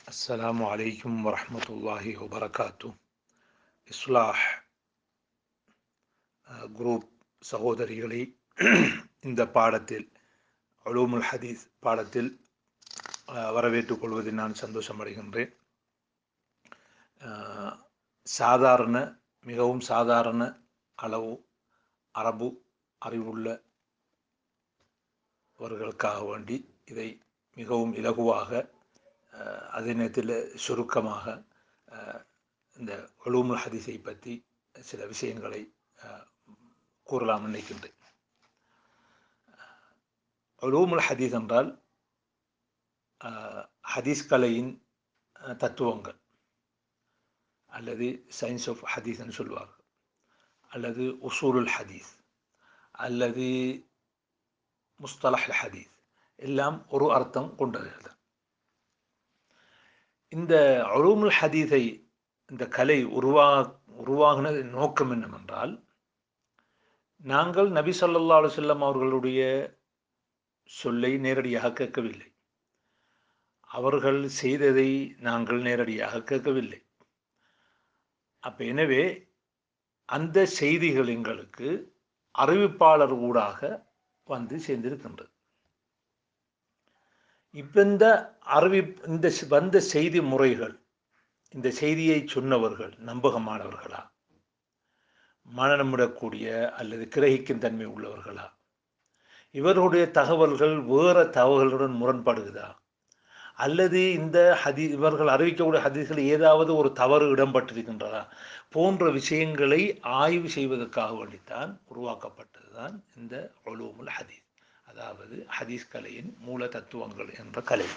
السلام عليكم ورحمة الله وبركاته இஸ்லாஹ் group சகோதரிகளை இந்த பாடத்தில் அலூமுல் ஹதீஸ் பாடத்தில் அஹ், வரவேற்றுக் கொள்வதில் நான் சந்தோஷமடைகின்றேன் அஹ், சாதாரண மிகவும் சாதாரண அளவு அரபு அறிவுள்ளவர்களுக்காக வேண்டி இதை மிகவும் இலகுவாக அஹ், அதே நேரத்தில் சுருக்கமாக அஹ், இந்த உலூமுல் ஹதீஸை பற்றி சில விஷயங்களை அஹ், கூறலாம் நினைக்கின்றேன் உலூமுல் ஹதீஸ் என்றால் அஹ், ஹதீஸ் கலையின் அஹ், தத்துவங்கள் அல்லது சயின்ஸ் ஆஃப் ஹதீஸ்ன்னு சொல்வார்கள் அல்லது உசூலுல் ஹதீஸ் அல்லது முஸ்தலஹ் ஹதீஸ் எல்லாம் ஒரு அர்த்தம் கொண்டது இந்த உலூமுல் ஹதீஸை இந்த கலை உருவா உருவாகின நோக்கம் என்னவென்றால் நாங்கள் நபி ஸல்லல்லாஹு அலைஹி வஸல்லம் அவர்களுடைய சொல்லை நேரடியாக கேட்கவில்லை அவர்கள் செய்ததை நாங்கள் நேரடியாக கேட்கவில்லை அப்ப எனவே அந்த செய்திகள் எங்களுக்கு அறிவிப்பாளர் ஊடாக வந்து சேர்ந்திருக்கின்றது இப்ப இந்த அறிவி இந்த ஸ்- வந்த செய்தி முறைகள் இந்த செய்தியை சொன்னவர்கள் நம்பகமானவர்களா மனநமிடக்கூடிய அல்லது கிரகிக்கும் தன்மை உள்ளவர்களா இவர்களுடைய தகவல்கள் வேற தகவல்களுடன் முரண்படுகிறதா அல்லது இந்த ஹதி இவர்கள் அறிவிக்கக்கூடிய ஹதீஸ்கள் ஏதாவது ஒரு தவறு இடம்பட்டிருக்கின்றதா போன்ற விஷயங்களை ஆய்வு செய்வதற்காக வேண்டித்தான் உருவாக்கப்பட்டதுதான் இந்த உலூமுல் ஹதீஸ் அதாவது ஹதீஸ் கலையின் மூல தத்துவங்கள் என்ற கலை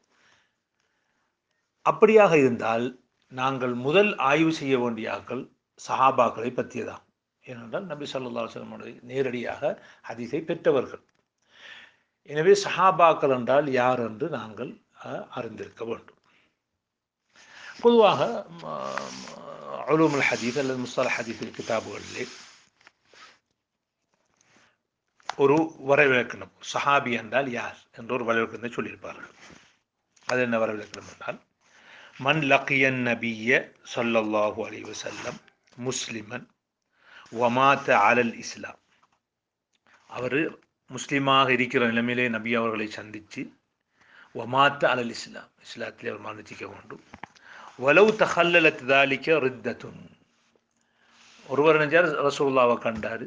அப்படியாக இருந்தால் நாங்கள் முதல் ஆய்வு செய்ய வேண்டிய ஆக்கள் சஹாபாக்களை பற்றியதான் ஏனென்றால் நபி ஸல்லல்லாஹு அலைஹி வஸல்லம் நேரடியாக ஹதீஸை பெற்றவர்கள் எனவே சஹாபாக்கள் என்றால் யார் என்று நாங்கள் அஹ், அறிந்திருக்க வேண்டும் பொதுவாக அலுமுல் ஹதீஸ் அல்லது முஸ்தல ஹதீஸ் கிதாபுகளிலே ஒரு வரவிலக்கணம் சஹாபி என்றால் யார் என்ற ஒரு வரவிலக்கணத்தை சொல்லியிருப்பார்கள் அது என்ன வரவிலக்கணம் என்றால் மன் லக்கியன் நபிய ஸல்லல்லாஹு அலைஹி வஸல்லம் முஸ்லிமன் வமாத்த அலல் இஸ்லாம் அவர் முஸ்லீமாக இருக்கிற நிலைமையிலே நபி அவர்களை சந்தித்து வமாத்த அலல் இஸ்லாம் இஸ்லாத்திலே அவர் மரணிச்சிக்க வேண்டும் வலவு தஹல்லலத் தாலிக்க ரித்தத்துன் ஒருவர் நினைச்சார் ரசூல்லாவை கண்டார்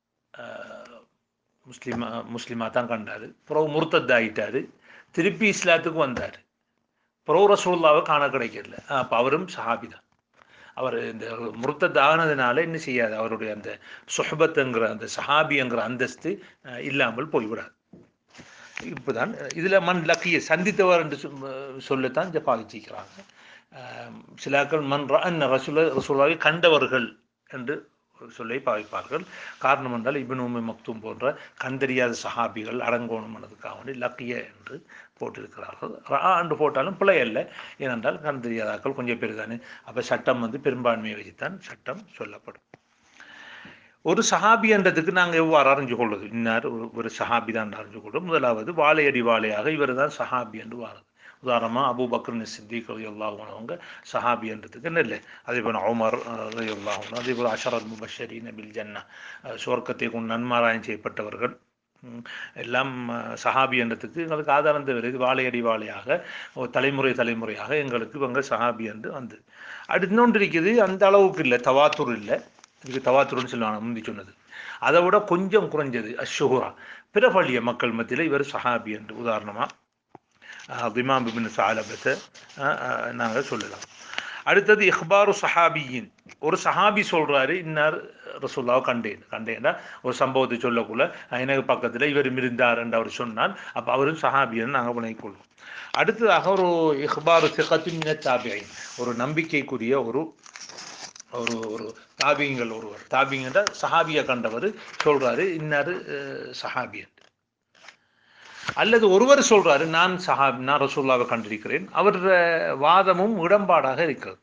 முஸ்லீமா முஸ்லீமாக தான் கண்டார் பிறகு முர்த்தத் ஆகிட்டார் திருப்பி இஸ்லாத்துக்கு வந்தார் பிறகு ரசூல்லாவை காண கிடைக்கல அப்போ அவரும் சஹாபி தான் அவர் இந்த முர்த்தத் ஆனதுனால என்ன செய்யாது அவருடைய அந்த சுஹபத்துங்கிற அந்த சஹாபிங்கிற அந்தஸ்து அஹ், இல்லாமல் போய்விடாது இப்போதான் இதில் மண் லக்கிய சந்தித்தவர் என்று சொ- சொல்லத்தான் இதை பாதிச்சிக்கிறாங்க சிலாக்கள் மண் அன் ரசூல ரசூலாவை கண்டவர்கள் என்று சொல்லை பாவிப்பார்கள் காரணம் என்றால் இபின் உமை மக்தூம் போன்ற கண்டறியாத சஹாபிகள் அடங்கோணும் என்பதற்காக வேண்டி லக்கிய என்று போட்டிருக்கிறார்கள் ரா என்று போட்டாலும் பிழை அல்ல ஏனென்றால் கண்டறியாதாக்கள் கொஞ்சம் பேர் தானே அப்போ சட்டம் வந்து பெரும்பான்மையை வச்சுத்தான் சட்டம் சொல்லப்படும் ஒரு சஹாபி என்றதுக்கு நாங்கள் எவ்வாறு அறிஞ்சு கொள்வது இன்னார் ஒரு- ஒரு சஹாபி தான் அறிஞ்சு கொள்வோம் முதலாவது வாழையடி வாழையாக இவர் தான் சஹாபி என்று வாரது உதாரணமாக அபூ பக்ர் சித்திக் அவங்க சஹாபி என்றதுக்கு நெல் அதே போல் உமர் அல்லாஹ் அதே போல் அஷரத் முபஷரி நபில் ஜன்னா அஹ் சுவர்க்கத்தை கொண்டு நன்மாராயம் செய்யப்பட்டவர்கள் ம், எல்லாம் அஹ், சஹாபி என்றதுக்கு எங்களுக்கு ஆதாரம் தவிர வாழையடி வாழையாக ஒரு தலைமுறை தலைமுறையாக எங்களுக்கு இவங்க சஹாபி என்று வந்தது அடுத்து இன்னொன்று இருக்குது அந்த அளவுக்கு இல்லை தவாத்துர் இல்லை இதுக்கு தவாத்துருன்னு சொல்லுவாங்க முந்தி சொன்னது அதை விட கொஞ்சம் குறைஞ்சது அஷுஹுரா பிரபலிய மக்கள் மத்தியில் இவர் சஹாபி என்று உதாரணமாக திமாம் பிபின் சாலபத்தை நாங்கள் சொல்லலாம் அடுத்தது இஹ்பாரு சஹாபியின் ஒரு சஹாபி சொல்றாரு இன்னார் ரசூல்லாவை கண்டேன் கண்டேன்னா ஒரு சம்பவத்தை சொல்லக்குள்ள எனக்கு பக்கத்தில் இவர் இருந்தார் என்று அவர் சொன்னால் அப்போ அவரும் சஹாபின்னு நாங்கள் விளங்கிக்கொள்வோம் அடுத்ததாக ஒரு இஹ்பாரு சிகத்தின் தாபியின் ஒரு நம்பிக்கைக்குரிய ஒரு ஒரு ஒரு தாபியங்கள் ஒருவர் தாபிங்கன்ற சஹாபியை கண்டவர் சொல்றாரு இன்னாரு அஹ், சஹாபி என்று அல்லது ஒருவர் சொல்றாரு நான் சஹாபி நான் ரசூல்லாவை கண்டிருக்கிறேன் அவர் வாதமும் இடம்பாடாக இருக்கிறது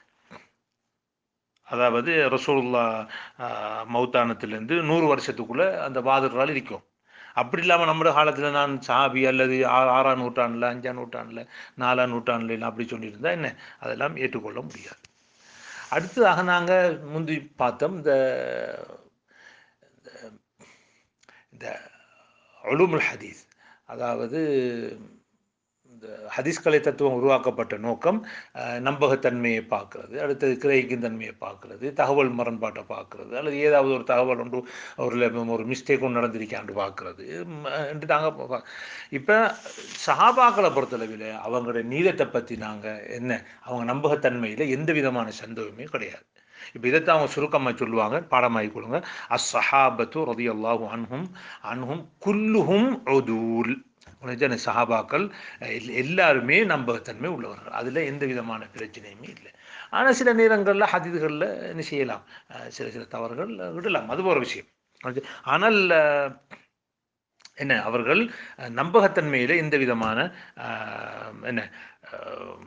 அதாவது ரசூல்லா மௌத்தானத்திலேருந்து நூறு வருஷத்துக்குள்ள அந்த வாதர்களால் இருக்கும் அப்படி இல்லாமல் நம்ம காலத்தில் நான் சாபி அல்லது ஆ- ஆறாம் நூற்றாண்டில் அஞ்சாம் நூற்றாண்டில் நாலாம் நூற்றாண்டில் அப்படி சொல்லியிருந்தா என்ன அதெல்லாம் ஏற்றுக்கொள்ள முடியாது அடுத்ததாக நாங்கள் முந்தி பார்த்தோம் இந்த இந்த உலுமுல் ஹதீஸ் அதாவது இந்த ஹதீஸ்கலை தத்துவம் உருவாக்கப்பட்ட நோக்கம் அஹ், நம்பகத்தன்மையை பார்க்கறது அடுத்தது கிரகிக்கும் தன்மையை பார்க்கறது தகவல் முரண்பாட்டை பார்க்கறது அல்லது ஏதாவது ஒரு தகவல் ஒன்று ஒரு ஒரு மிஸ்டேக் ஒன்று நடந்திருக்கான்னு பார்க்கறது ம், என்று நாங்கள் இப்போ சஹாபாக்களை பொறுத்தளவில் அவங்களுடைய நீதத்தை பற்றி நாங்கள் என்ன அவங்க நம்பகத்தன்மையில் எந்த விதமான சந்தேகமே கிடையாது இப்போ இதைத்தான் அவங்க சுருக்கமாக சொல்லுவாங்க பாடமாகி கொடுங்க அஸ்ஸஹாபத்து ரதியல்லாஹு அன்ஹும் அன்ஹும் குல்லுஹும் உதூல் உனக்கு சஹாபாக்கள் எல்- எல்லாருமே நம்பகத்தன்மை உள்ளவர்கள் அதில் எந்த விதமான பிரச்சனையுமே இல்லை ஆனால் சில நேரங்களில் ஹதீதுகளில் என்ன செய்யலாம் அஹ் சில சில தவறுகள் விடலாம் அது ஒரு விஷயம் அது- ஆனால் அஹ், என்ன அவர்கள் அஹ், நம்பகத்தன்மையில் எந்த விதமான அஹ், என்ன அஹ்,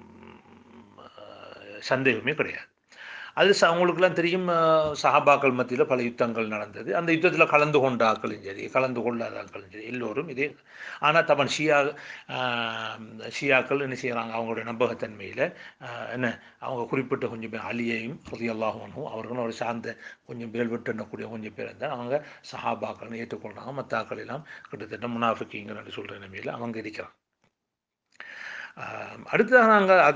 அஹ், சந்தேகமே கிடையாது அது ச அவங்களுக்குலாம் தெரியும் அஹ், சஹாபாக்கள் மத்தியில் பல யுத்தங்கள் நடந்தது அந்த யுத்தத்தில் கலந்து கொண்ட ஆக்களும் சரி கலந்து கொள்ளாத ஆக்களும் சரி எல்லோரும் இதே ஆனால் தமன் ஷியா அஹ், ஷியாக்கள் என்ன செய்கிறாங்க அவங்களுடைய நம்பகத்தன்மையில் என்ன அவங்க குறிப்பிட்ட கொஞ்சம் பேர் அலியையும் ரதியல்லாஹும் அவர்களும் அவர் சார்ந்த கொஞ்சம் பேர் விட்டுக்கூடிய கொஞ்சம் பேர் இருந்தால் அவங்க சஹாபாக்கள்னு ஏற்றுக்கொள்கிறாங்க மற்ற ஆக்கள் எல்லாம் கிட்டத்தட்ட முனாஃபிக்கிங்கன்னு சொல்கிற நிலைமையில் அவங்க இருக்கிறாங்க ஆஹ் அடுத்ததாக நாங்கள் அது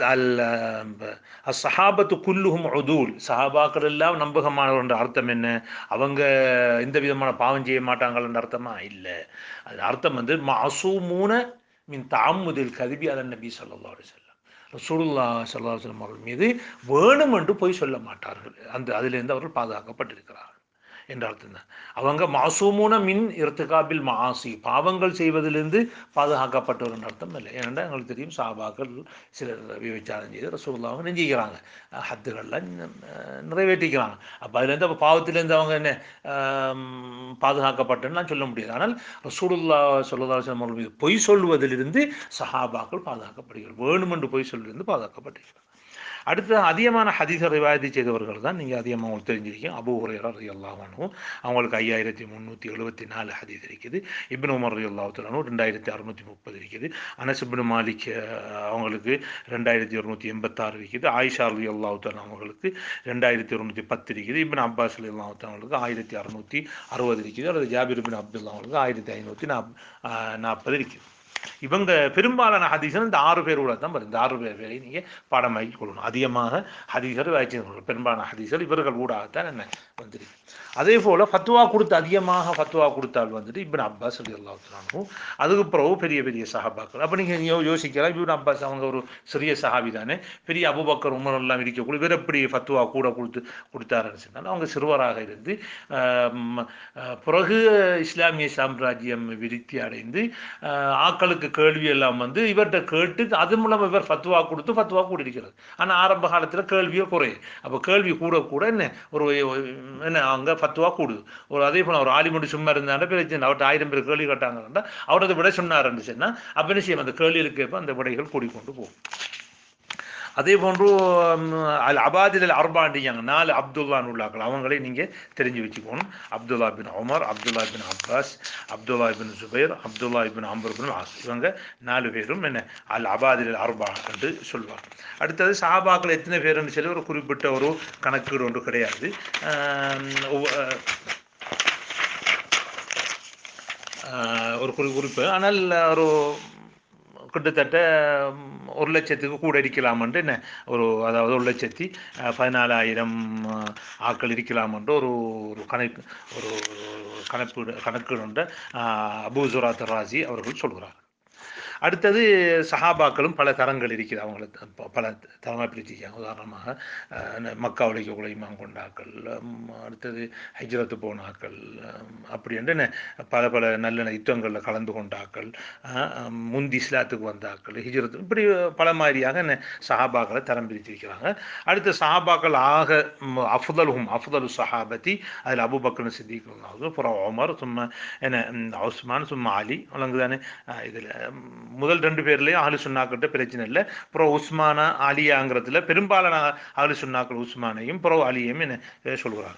அல் சஹாபத்து குல்லுஹும் உதூல் சஹாபாக்கள் எல்லாம் நம்பகமானவர் என்ற அர்த்தம் என்ன அவங்க எந்த விதமான பாவம் செய்ய மாட்டாங்கள்ன்ற அர்த்தமா இல்லை அது அர்த்தம் வந்து மாசூமூன மின் தாமுதில் கதிபி அதன் நபி ஸல்லல்லாஹு அலைஹி வஸல்லம் ரசூலுல்லாஹ் ஸல்லல்லாஹு அலைஹி வஸல்லம் அவர்கள் மீது வேணும் என்று பொய் சொல்ல மாட்டார்கள் அந்த அதிலிருந்து அவர்கள் பாதுகாக்கப்பட்டிருக்கிறார்கள் என்ற அர்த்தம் தான் அவங்க மாசூமுன மின் இருத்துகாபில் மாசி பாவங்கள் செய்வதிலிருந்து பாதுகாக்கப்பட்டவர் என்ற அர்த்தம் இல்லை ஏனென்றால் எங்களுக்கு தெரியும் சாபாக்கள் சிலர் விபச்சாரம் செய்து ரசூல்லாவை நெஞ்சிக்கிறாங்க ஹத்துகள்லாம் ந- நிறைவேற்றிக்கிறாங்க அப்போ அதுலேருந்து அப்போ பாவத்திலேருந்து அவங்க என்ன ஆம், பாதுகாக்கப்பட்டேன்னு சொல்ல முடியாது ஆனால் ரசூலுல்லா சொல்லதா அவர்கள் மீது பொய் சொல்வதிலிருந்து சஹாபாக்கள் பாதுகாக்கப்படுகிறார் வேணுமென்று பொய் சொல்வதிலிருந்து பாதுகாக்கப்பட்டிருக்கிறார் அடுத்து அதிகமான ஹதீஸ ரிவாயத்தை செய்தவர்கள் தான் நீங்கள் அதிகமாக உங்களுக்கு தெரிஞ்சிருக்கீங்க அபு ஹுரைரா ரலியல்லாஹு அன்ஹு அவங்களுக்கு ஐயாயிரத்தி முந்நூற்றி எழுபத்தி நாலு ஹதீஸ் இருக்குது இப்னு உமர் ரலியல்லாஹு தஆலா ரெண்டாயிரத்தி அறுநூற்றி முப்பது இருக்குது அனஸ் இப்னு மாலிக் அஹ், அவங்களுக்கு ரெண்டாயிரத்தி இரநூத்தி எண்பத்தாறு இருக்குது ஆயிஷா ரலியல்லாஹு தஆலா அவங்களுக்கு ரெண்டாயிரத்தி இரநூத்தி பத்து இருக்குது இப்னு அப்பாஸ் ரலியல்லாஹு தஆலா அவங்களுக்கு ஆயிரத்தி அறுநூற்றி அறுபது இருக்குது அல்லது ஜாபிர் பின் அப்துல்லா அவங்களுக்கு ஆயிரத்தி ஐநூற்றி நாப் நாற்பது இருக்குது இவங்க பெரும்பாலான ஹதீஸர் இந்த ஆறு பேரோட தான் வரும் இந்த ஆறு பேர் பேரை நீங்கள் பாடமாக்கி கொள்ளணும் அதிகமாக ஹதீஸர் வாய்ச்சி பெரும்பாலான ஹதீஸர் இவர்கள் ஊடாகத்தான் என்ன வந்திருக்கு அதே போல் ஃபத்வா கொடுத்து அதிகமாக ஃபத்வா கொடுத்தால் வந்துட்டு இப்னு அப்பாஸ் அலி அல்லாஹானும் அதுக்கு பிறகு பெரிய பெரிய சஹாபாக்கள் அப்போ நீங்கள் யோ யோசிக்கலாம் இப்னு அப்பாஸ் அவங்க ஒரு சிறிய சஹாபி தானே பெரிய அபுபக்கர் உமர் எல்லாம் இருக்கக்கூடிய இவர் எப்படி ஃபத்வா கூட கொடுத்து கொடுத்தாருன்னு சொன்னால் அவங்க சிறுவராக இருந்து ஆஹ், ம், ஆஹ், பிறகு இஸ்லாமிய சாம்ராஜ்யம் விருத்தி அடைந்து ஆஹ், ஆக்களுக்கு கேள்வி எல்லாம் வந்து இவர்கிட்ட கேட்டு அது மூலம் இவர் ஃபத்வா கொடுத்து ஃபத்வா கூடியிருக்கிறது ஆனால் ஆரம்ப காலத்தில் கேள்வியோ குறையும் அப்போ கேள்வி கூட கூட என்ன ஒரு என்ன அங்கே ஃபத்வா கூடுது ஒரு அதே போல் ஒரு ஆலிமுடி சும்மா இருந்தாண்ட பிரச்சனை அவர்கிட்ட ஆயிரம் பேர் கேள்வி கேட்டாங்கன்னா அவர் அதை விட சொன்னாருன்னு சொன்னால் அப்போ என்ன செய்யும் அந்த கேள்விகளுக்கு ஏற்ப அந்த விடைகள் கூடிக்கொண்டு போகும் அதே போன்று ம், அல் அபாதில் அல் அர்பாண்டியாங்க நாலு அப்துல்லான்னு உள்ளாக்கள் அவங்களே நீங்கள் தெரிஞ்சு வச்சுக்கணும் Abdullah bin Umar Abdullah bin Abbas Abdullah bin Zubair Abdullah bin Amr bin As இவங்க நாலு பேரும் என்ன அல் அபாதில் அல் அர்பா என்று சொல்வாங்க அடுத்தது சஹாபாக்கள் எத்தனை பேருன்னு சொல்லி ஒரு குறிப்பிட்ட ஒரு கணக்கீடு ஒன்று கிடையாது ஆம், ஒவ்வொ- ஆஹ், ஒரு குறி குறிப்பு ஆனால் ஒரு கிட்டத்தட்ட ம், ஒரு லட்சத்துக்கு கூட இருக்கலாமன்ட்டு என்ன ஒரு அதாவது ஒரு லட்சத்தி அஹ், பதினாலாயிரம் அஹ், ஆட்கள் இருக்கலாமன்ட்டு ஒரு ஒரு கணக்கு ஒரு கணக்கு கணக்கு அபூசுரா தராசி அவர்கள் சொல்கிறார் அடுத்தது சஹாபாக்களும் பல தரங்கள் இருக்குது அவங்களுக்கு ப- பல தரமாக பிரிச்சிருக்காங்க உதாரணமாக அஹ், ந- மக்கா உழைக்கக்கூடிய இமாம் கொண்டாக்கள் உம், அடுத்தது ஹஜ்ரத்து போனாக்கள் உம், அப்படி என்று என்ன பல பல நல்ல யுத்தங்களில் கலந்து கொண்டாக்கள் அஹ், உம், முந்தி இஸ்லாத்துக்கு வந்தாக்கள் ஹிஜ்ரத்து இப்படி பல மாதிரியாக என்ன சஹாபாக்களை தரம் பிரிச்சிருக்கிறாங்க அடுத்த சஹாபாக்கள் ஆக உம், அஃதலுஹும் அஃதலு சஹாபதி அதில் அபுபக்கர் சித்திக் அப்புறம் உமர் சும்மா என்ன உம், உஸ்மான் சும்மா அலி வழங்குதானே இதில் முதல் ரெண்டு பேர்லேயும் அஹ்லு சுன்னாக்கிட்ட பிரச்சனை இல்லை அப்புறம் உஸ்மானா அலியாங்கிறதுல பெரும்பாலான அஹ்லு சுன்னாக்கள் உஸ்மானையும் புறோ அலியையும் என்ன அஹ் சொல்கிறார்கள்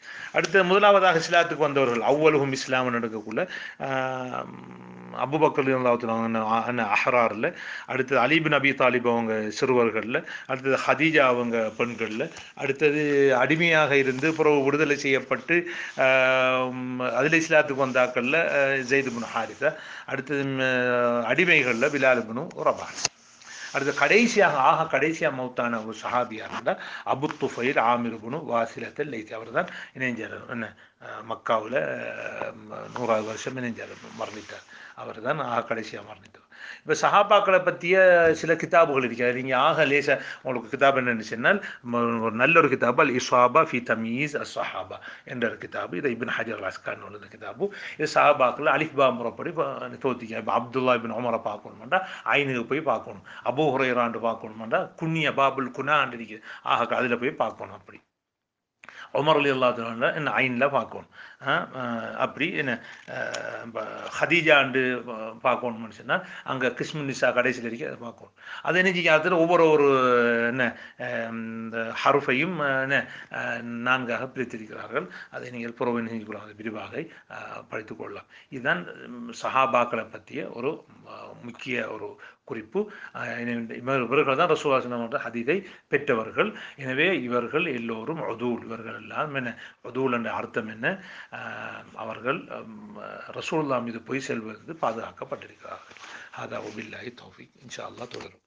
அடுத்து முதலாவதாக இஸ்லாத்துக்கு வந்தவர்கள் அவ்வலுகும் இஸ்லாம் எடுக்கக்குள்ள அபுபக்கர் அல்லாத்துல அஹராரில் அடுத்தது அலிபின் அபி தாலிப் அவங்க சிறுவர்களில் அடுத்தது ஹதீஜா அவங்க பெண்களில் அடுத்தது அடிமையாக இருந்து பிறகு விடுதலை செய்யப்பட்டு அதில் இஸ்லாத்துக்கு வந்தாக்களில் ஜெயிது புனு ஹாரிசா அடுத்தது அடிமைகளில் பிலால் புனு ரபா அடுத்து கடைசியாக ஆக கடைசியாக மௌத்தான ஒரு சஹாபியாக இருந்தால் அபு துஃபைல் ஆமிர் புனு வாசிலத்தில் லைத்தி அவர் தான் இணைஞ்சார் என்ன மக்காவில் நூறாவது வருஷம் இணைஞ்சார் மரணித்தார் அவர் தான் ஆக கடைசியாக மரணித்தார் இப்போ சஹாபாக்களை பற்றிய சில கிதாபுகள் இருக்கிறது நீங்கள் ஆக லேச உங்களுக்கு கிதாப் என்னன்னு சொன்னால் ஒரு நல்ல ஒரு கிதாபு அல் இஸ்வாபா ஃபி தமீஸ் அஸ் சஹாபா என்ற ஒரு கிதாபு இதை இபின் ஹஜர் அஸ்கான் உள்ள கிதாபு இது சஹாபாக்கள் அலிஃபா முறைப்படி தோத்திக்க இப்போ அப்துல்லா இபின் உமரை பார்க்கணுமாண்டா ஐனுக்கு போய் பார்க்கணும் அபு ஹுரைராண்டு பார்க்கணுமாண்டா குன்னிய பாபுல் குனாண்டு இருக்குது ஆக அதில் போய் பார்க்கணும் அப்படி உமர் அலி அல்லாத்துல என்ன ஐனில் பார்க்கணும் அப்படி என்ன ஹதீஜாண்டு பார்க்கணும்னு சொன்னால் அங்கே கிருஷ்ண நிசா கடைசியில் இருக்க அதை பார்க்கணும் அது என்ன செய்யாத ஒவ்வொரு ஒரு என்ன இந்த ஹருஃபையும் என்ன நான்காக பிரித்திருக்கிறார்கள் அதை நீங்கள் புறவை செஞ்சுக்கலாம் அதை விரிவாக படித்துக் கொள்ளலாம் இதுதான் சஹாபாக்களை பற்றிய ஒரு முக்கிய ஒரு குறிப்பு இவர்கள் தான் ரசூலாசனம் ஹதீதை பெற்றவர்கள் எனவே இவர்கள் எல்லோரும் ஒதூல் இவர்கள் எல்லாம் என்ன ஒதூல் என்ற அர்த்தம் என்ன அவர்கள் ரசூல்லா மீது போய் செல்வது பாதுகாக்கப்பட்டிருக்கிறார்கள் ஹதா உபில்லாஹி தௌஃபிக் இன்ஷா அல்லா தொடரும்